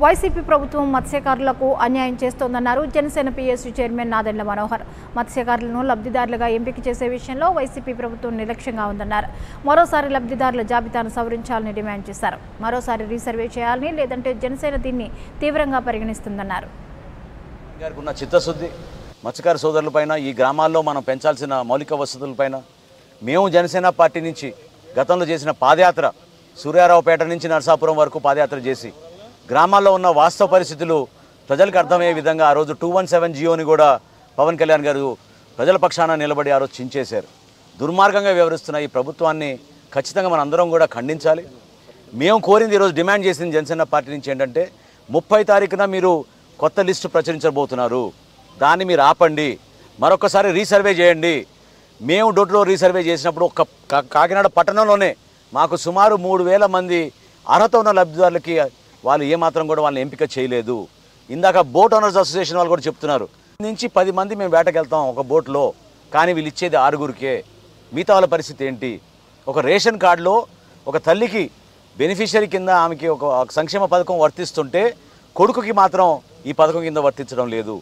YCP ప్రభుత్వం మత్స్యకారులకు అన్యాయం చేస్తోందన్నారు జనసేన పీఎస్సీ చైర్మన్ నాదెండ్ల మనోహర్ మత్స్యకారులను లబ్ధిదారులుగా ఎంపిక చేసే విషయంలో వైసీపీ ప్రభుత్వం నిర్లక్ష్యంగా ఉందన్నారు మరోసారి లబ్ధిదారుల జాబితాను సవరించాలని డిమాండ్ చేశారు మరోసారి రీసర్వే చేయాలని లేదంటే జనసేన దీన్ని తీవ్రంగా పరిగణిస్తుందన్నారు గారికి ఉన్న చిత్తశుద్ధి మత్స్యకార సోదరులపైన ఈ గ్రామాల్లో మనం పెంచాల్సిన మౌలిక వసతులపైన మేము జనసేన పార్టీ నుంచి గతంలో చేసిన పాదయాత్ర సూర్యారావుపేట నుంచి నరసాపురం వరకు పాదయాత్ర చేసి గ్రామాల్లో ఉన్న వాస్తవ పరిస్థితులు ప్రజలకు అర్థమయ్యే విధంగా ఆ రోజు టూ వన్ సెవెన్ జియోని కూడా పవన్ కళ్యాణ్ గారు ప్రజల పక్షాన నిలబడి ఆ రోజు చించేశారు దుర్మార్గంగా వ్యవహరిస్తున్న ఈ ప్రభుత్వాన్ని ఖచ్చితంగా మనం అందరం కూడా ఖండించాలి మేము కోరింది ఈరోజు డిమాండ్ చేసింది జనసేన పార్టీ నుంచి ఏంటంటే ముప్పై తారీఖున మీరు కొత్త లిస్టు ప్రచురించబోతున్నారు దాన్ని మీరు ఆపండి మరొకసారి రీసర్వే చేయండి మేము డోర్ డోర్ రీసర్వే చేసినప్పుడు ఒక కా- కాకినాడ పట్టణంలోనే మాకు సుమారు మూడు వేల మంది అర్హత ఉన్న లబ్ధిదారులకి వాళ్ళు ఏమాత్రం కూడా వాళ్ళని ఎంపిక చేయలేదు ఇందాక బోట్ ఓనర్స్ అసోసియేషన్ వాళ్ళు కూడా చెప్తున్నారు నుంచి పది మంది మేము వేటకెళ్తాం ఒక బోట్లో కానీ వీళ్ళు ఇచ్చేది ఆరుగురికే మిగతా వాళ్ళ పరిస్థితి ఏంటి ఒక రేషన్ కార్డులో ఒక తల్లికి బెనిఫిషియరీ కింద ఆమెకి ఒక ఒక సంక్షేమ పథకం వర్తిస్తుంటే కొడుకుకి మాత్రం ఈ పథకం కింద వర్తించడం లేదు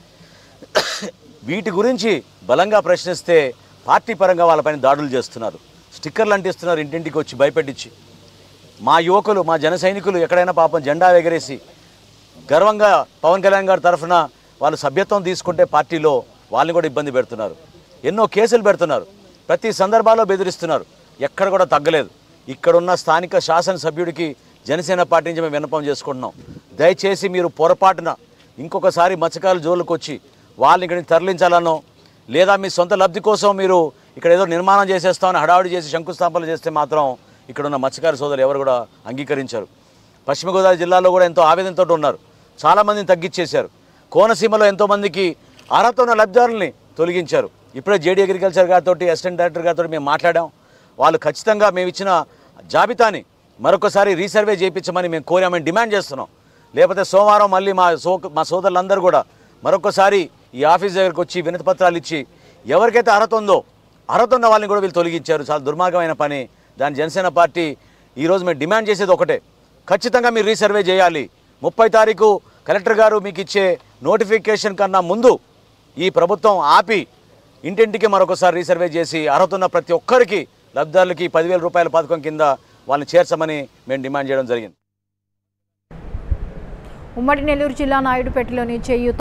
వీటి గురించి బలంగా ప్రశ్నిస్తే పార్టీ పరంగా వాళ్ళపైన దాడులు చేస్తున్నారు స్టిక్కర్లు అంటిస్తున్నారు ఇంటింటికి వచ్చి భయపెట్టించి మా యువకులు మా జన సైనికులు ఎక్కడైనా పాపం జెండా ఎగరేసి గర్వంగా పవన్ కళ్యాణ్ గారి తరఫున వాళ్ళు సభ్యత్వం తీసుకుంటే పార్టీలో వాళ్ళని కూడా ఇబ్బంది పెడుతున్నారు ఎన్నో కేసులు పెడుతున్నారు ప్రతి సందర్భాల్లో బెదిరిస్తున్నారు ఎక్కడ కూడా తగ్గలేదు ఇక్కడున్న స్థానిక శాసనసభ్యుడికి జనసేన పార్టీ నుంచి మేము విన్నపం చేసుకుంటున్నాం దయచేసి మీరు పొరపాటున ఇంకొకసారి మత్స్యకారుల జోలికి వచ్చి వాళ్ళని ఇక్కడికి తరలించాలనో లేదా మీ సొంత లబ్ధి కోసం మీరు ఇక్కడ ఏదో నిర్మాణం చేసేస్తామని హడావుడి చేసి శంకుస్థాపనలు చేస్తే మాత్రం ఇక్కడ ఉన్న మత్స్యకార సోదరులు ఎవరు కూడా అంగీకరించారు పశ్చిమ గోదావరి జిల్లాలో కూడా ఎంతో ఆవేదనతో ఉన్నారు చాలామందిని తగ్గించేశారు కోనసీమలో ఎంతోమందికి అర్హత ఉన్న లబ్ధిదారుల్ని తొలగించారు ఇప్పుడే జేడీ అగ్రికల్చర్ గారితో అసిస్టెంట్ డైరెక్టర్ గారితో మేము మాట్లాడాం వాళ్ళు ఖచ్చితంగా మేము ఇచ్చిన జాబితాని మరొకసారి రీసర్వే చేయించమని మేము కోరామని డిమాండ్ చేస్తున్నాం లేకపోతే సోమవారం మళ్ళీ మా సో మా సోదరులందరూ కూడా మరొకసారి ఈ ఆఫీస్ దగ్గరకు వచ్చి వినతి పత్రాలు ఇచ్చి ఎవరికైతే అర్హత ఉందో అర్హత ఉన్న వాళ్ళని కూడా వీళ్ళు తొలగించారు చాలా దుర్మార్గమైన పని దాని జనసేన పార్టీ ఈరోజు మేము డిమాండ్ చేసేది ఒకటే ఖచ్చితంగా మీరు రీసర్వే చేయాలి ముప్పై తారీఖు కలెక్టర్ గారు మీకు ఇచ్చే నోటిఫికేషన్ కన్నా ముందు ఈ ప్రభుత్వం ఆపి ఇంటింటికి మరొకసారి రీసర్వే చేసి అర్హత ఉన్న ప్రతి ఒక్కరికి లబ్ధిదారులకి పదివేల రూపాయల పథకం కింద వాళ్ళని చేర్చమని మేము డిమాండ్ చేయడం జరిగింది ఉమ్మడి నెల్లూరు జిల్లా నాయుడుపేటలోని చేయూత